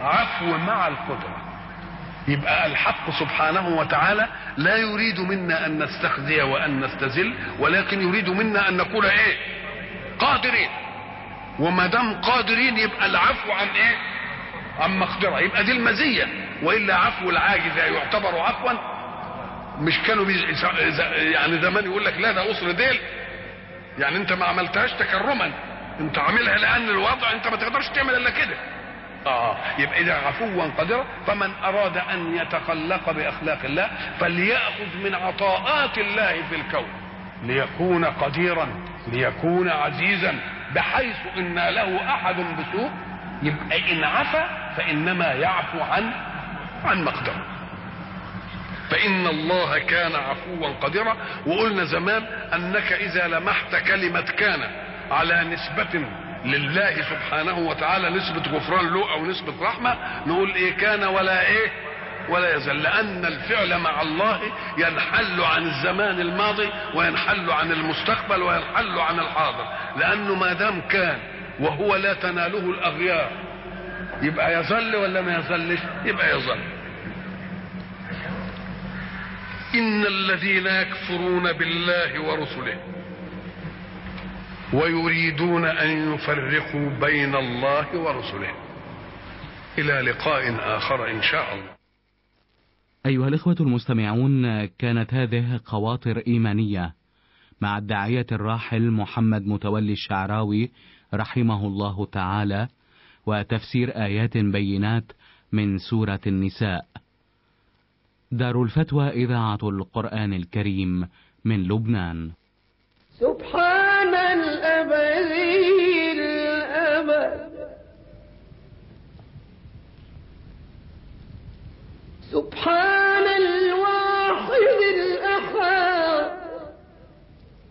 عفو مع القدرة يبقى الحق سبحانه وتعالى لا يريد منا ان نستخزي وان نستذل ولكن يريد منا ان نكون ايه قادرين وما دام قادرين يبقى العفو عن ايه عن مقدره يبقى دي المزيه والا عفو العاجز يعتبر عفوا مش كانوا بي... يعني زمان يقول لك لا ده قصر ديل يعني انت ما عملتهاش تكرما انت عاملها لان الوضع انت ما تقدرش تعمل الا كده اه يبقى اذا عفوا قدرا فمن اراد ان يتخلق باخلاق الله فلياخذ من عطاءات الله في الكون ليكون قديرا ليكون عزيزا بحيث ان له احد بسوء يبقى ان عفا فانما يعفو عن عن مقدره فإن الله كان عفوا قديرا وقلنا زمان أنك إذا لمحت كلمة كان على نسبة لله سبحانه وتعالى نسبة غفران له أو نسبة رحمة نقول إيه كان ولا إيه ولا يزال لأن الفعل مع الله ينحل عن الزمان الماضي وينحل عن المستقبل وينحل عن الحاضر لأنه ما دام كان وهو لا تناله الأغيار يبقى يظل ولا ما يظلش يبقى يظل إن الذين يكفرون بالله ورسله ويريدون أن يفرقوا بين الله ورسله إلى لقاء آخر إن شاء الله أيها الإخوة المستمعون كانت هذه خواطر إيمانية مع الداعية الراحل محمد متولي الشعراوي رحمه الله تعالى وتفسير آيات بينات من سورة النساء دار الفتوى إذاعة القرآن الكريم من لبنان سبحان الأبدي الأبد سبحان